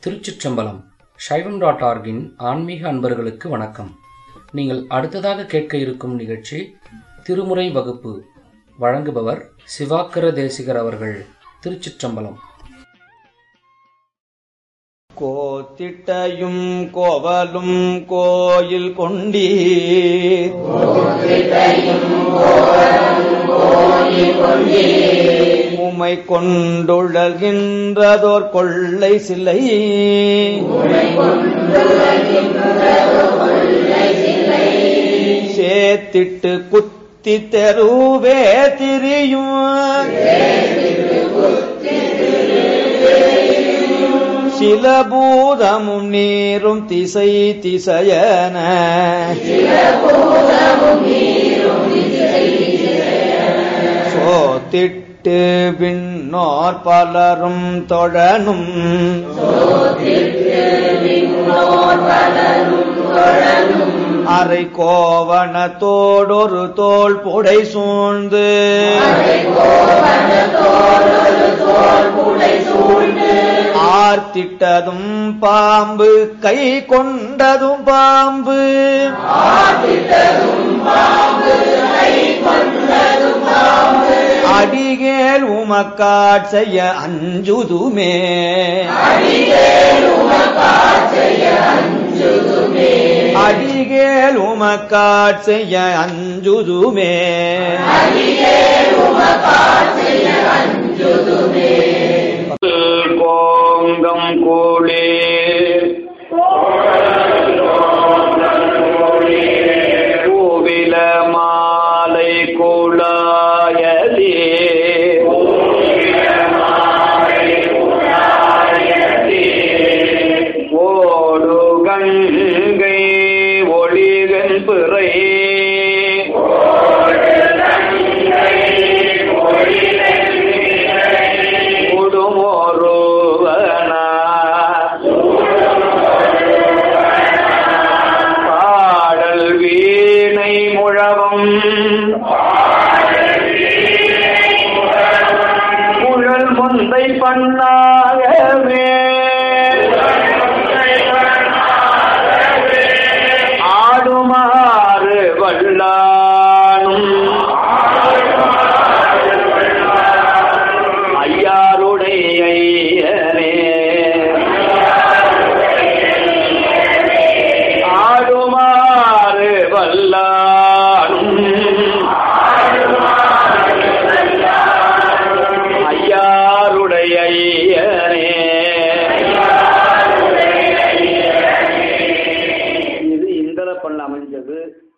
திருச்சிற்றம்பலம் சைவம் டாட் ஆர்கின் ஆன்மீக அன்பர்களுக்கு வணக்கம் நீங்கள் அடுத்ததாக கேட்க இருக்கும் நிகழ்ச்சி திருமுறை வகுப்பு வழங்குபவர் சிவாக்கர தேசிகர் அவர்கள் திருச்சிற்றம்பலம் கோத்திட்டையும் கோவலும் கோயில் கொண்டீர் உமை கொண்டுழல்கின்றதோர் கொள்ளை சிலை சேத்திட்டு குத்தி தெருவே திரியும் சிலபூதமும் நீரும் திசை திசையன சோத்திட்டு விண்ணோர் பலரும் தொழனும் அரை கோவணத்தோடொரு தோல் புடை சூழ்ந்து ஆர்த்திட்டதும் பாம்பு கை கொண்டதும் பாம்பு அடிகேல் உமக்காட் செய்ய அஞ்சுதுமே அடிகேல் உமக்காட் செய்ய அஞ்சுதுமே கோங்கம் கூளே பூவில மாலை குழாயலே ஓடு கங்கை ஒளிகன் பிறை உடுமொருவன பாடல் வீணை முழவம் குழல் முந்தை பண்ணாகவே ஆடுமாறு வல்லானும் ஐயாருடைய ஐயனே ஆடுமாறு வல்லானும் ஐயாருடைய ஐயனே இது இந்திர பண்ண அமைஞ்சது